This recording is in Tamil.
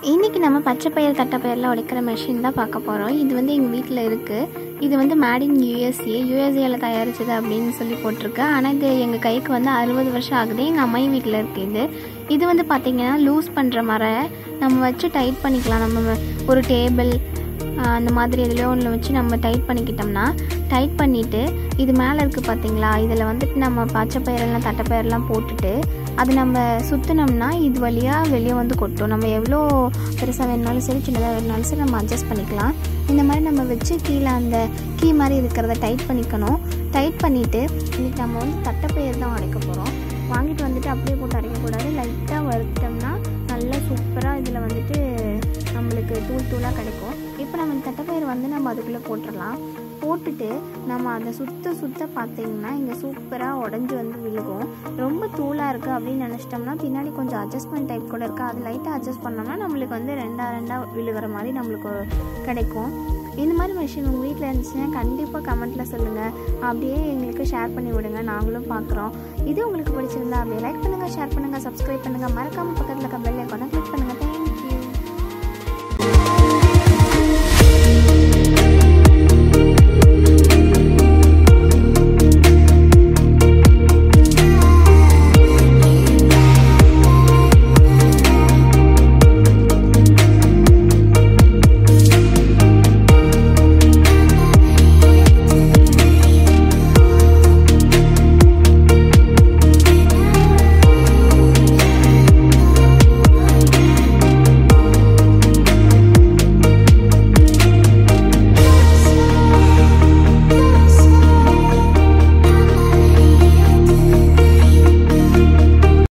இன்றைக்கி நம்ம பச்சை பயிர் தட்டைப்பயிரெலாம் உடைக்கிற மெஷின் தான் பார்க்க போகிறோம் இது வந்து எங்கள் வீட்டில் இருக்குது இது வந்து மேட் இன் யூஎஸ்ஏ யூஎஸ்ஏல தயாரிச்சது அப்படின்னு சொல்லி போட்டிருக்கு ஆனால் இது எங்கள் கைக்கு வந்து அறுபது வருஷம் ஆகுது எங்கள் அம்மாயி வீட்டில் இருக்குது இது இது வந்து பார்த்திங்கன்னா லூஸ் பண்ணுற மர நம்ம வச்சு டைட் பண்ணிக்கலாம் நம்ம ஒரு டேபிள் அந்த மாதிரி எதுலையோ ஒன்று வச்சு நம்ம டைட் பண்ணிக்கிட்டோம்னா டைட் பண்ணிவிட்டு இது மேலே இருக்குது பார்த்தீங்களா இதில் வந்துட்டு நம்ம பச்சை பயிரெல்லாம் தட்டைப்பயிரெல்லாம் போட்டுட்டு அது நம்ம சுற்றினோம்னா இது வழியாக வெளியே வந்து கொட்டும் நம்ம எவ்வளோ பெருசாக வேணுனாலும் சரி சின்னதாக வேணுனாலும் சரி நம்ம அட்ஜஸ்ட் பண்ணிக்கலாம் இந்த மாதிரி நம்ம வச்சு கீழே அந்த கீ மாதிரி இருக்கிறத டைட் பண்ணிக்கணும் டைட் பண்ணிவிட்டு இன்றைக்கி நம்ம வந்து தட்டைப்பயிர் தான் உடைக்க போகிறோம் வாங்கிட்டு வந்துட்டு அப்படியே போட்டு அரைக்கக்கூடாது லைட்டாக வறுத்தோம்னா நல்லா சூப்பராக இதில் வந்துட்டு நம்மளுக்கு தூள் தூளாக கிடைக்கும் இப்போ நம்ம இந்த தட்டைப்பயிர் வந்து நம்ம அதுக்குள்ளே போட்டுடலாம் போட்டுட்டு நம்ம அதை சுத்த சுத்த பார்த்தீங்கன்னா இங்கே சூப்பராக உடஞ்சி வந்து விழுகும் ரொம்ப தூளாக இருக்குது அப்படின்னு நினச்சிட்டோம்னா பின்னாடி கொஞ்சம் அட்ஜஸ்ட்மெண்ட் டைப் கூட இருக்குது அது லைட்டாக அட்ஜஸ்ட் பண்ணோம்னா நம்மளுக்கு வந்து ரெண்டா ரெண்டாக விழுகிற மாதிரி நம்மளுக்கு கிடைக்கும் இந்த மாதிரி மிஷின் உங்கள் வீட்டில் இருந்துச்சுன்னா கண்டிப்பாக கமெண்ட்டில் சொல்லுங்கள் அப்படியே எங்களுக்கு ஷேர் பண்ணி விடுங்க நாங்களும் பார்க்குறோம் இது உங்களுக்கு பிடிச்சிருந்தா அப்படியே லைக் பண்ணுங்கள் ஷேர் பண்ணுங்கள் சப்ஸ்கிரைப் பண்ணுங்கள் மறக்காமல் பக்கத்தில் இருக்க bell